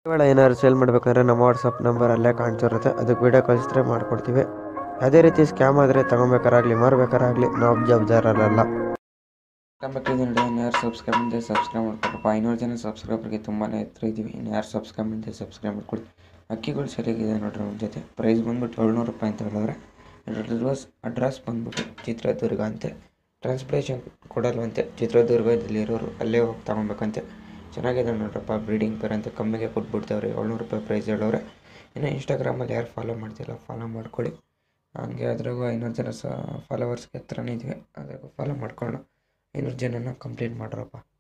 ಇವಾಗ ಏನಾದ್ರು ಸೇಲ್ ಮಾಡ್ಬೇಕಾದ್ರೆ ನಮ್ಮ ವಾಟ್ಸಪ್ ನಂಬರ್ ಅಲ್ಲೇ ಕಾಣ್ತಿರುತ್ತೆ ಅದಕ್ಕೆ ವಿಡಿಯೋ ಕಳಿಸಿದ್ರೆ ಮಾಡ್ಕೊಡ್ತೀವಿ ಯಾವುದೇ ರೀತಿ ಸ್ಕ್ಯಾಮ್ ಆದರೆ ತಗೊಬೇಕಾರಾಗಲಿ ಮಾರ್ಬೇಕಾರಾಗಲಿ ನಾವು ಜವಾಬ್ದಾರರಲ್ಲ ಕಂಬಕ್ಕಿದೆ ನೋಡಿ ಇನ್ನು ಯಾರು ಸಬ್ಸ್ಕ್ರೈಬ್ ಮಾಡಿದೆ ಸಬ್ಸ್ಕ್ರೈಬ್ ಮಾಡ್ಕೊಳಪ್ಪ ಐನೂರು ಜನ ಸಬ್ಸ್ಕ್ರೈಬರ್ಗೆ ತುಂಬಾ ಹತ್ರ ಇದ್ದೀವಿ ಇನ್ನು ಯಾರು ಸಬ್ಸ್ಕ್ರೈಬ್ ಮಾಡಿದೆ ಸಬ್ಸ್ಕ್ರೈಬ್ ಮಾಡ್ಕೊಳ್ಳಿ ಅಕ್ಕಿಗಳು ಸರಿಯಾಗಿದೆ ನೋಡ್ರಿ ನಮ್ಮ ಜೊತೆ ಪ್ರೈಸ್ ಬಂದ್ಬಿಟ್ಟು ಏಳ್ನೂರು ರೂಪಾಯಿ ಅಂತ ಹೇಳಿದ್ರೆ ಅಡ್ರೆಸ್ ಅಡ್ರೆಸ್ ಬಂದ್ಬಿಟ್ಟು ಚಿತ್ರದುರ್ಗ ಅಂತೆ ಟ್ರಾನ್ಸ್ಪೋರ್ಟೇಷನ್ ಕೊಡಲ್ವಂತೆ ಚಿತ್ರದುರ್ಗದಲ್ಲಿರೋರು ಅಲ್ಲೇ ಹೋಗಿ ತಗೊಬೇಕಂತೆ ಚೆನ್ನಾಗಿದೆ ನೋಡ್ರಪ್ಪ ಬ್ರೀಡಿಂಗ್ ಪೇರ್ ಅಂತ ಕಮ್ಮಿಗೆ ಕೊಟ್ಬಿಡ್ತಾವ್ರೆ ಏಳ್ನೂರು ರೂಪಾಯಿ ಪ್ರೈಸ್ ಹೇಳೋರೆ ಇನ್ನು ಇನ್ಸ್ಟಾಗ್ರಾಮಲ್ಲಿ ಯಾರು ಫಾಲೋ ಮಾಡ್ತಿಲ್ಲ ಫಾಲೋ ಮಾಡ್ಕೊಳ್ಳಿ ಹಂಗೆ ಅದ್ರಾಗೂ ಐನೂರು ಜನ ಸಹ ಫಾಲೋವರ್ಸ್ಗೆ ಹತ್ರನೇ ಇದ್ವಿ ಅದ್ರಾಗೂ ಫಾಲೋ ಮಾಡ್ಕೊಂಡು ಐನೂರು ಜನನ ಕಂಪ್ಲೀಟ್ ಮಾಡ್ರಪ್ಪ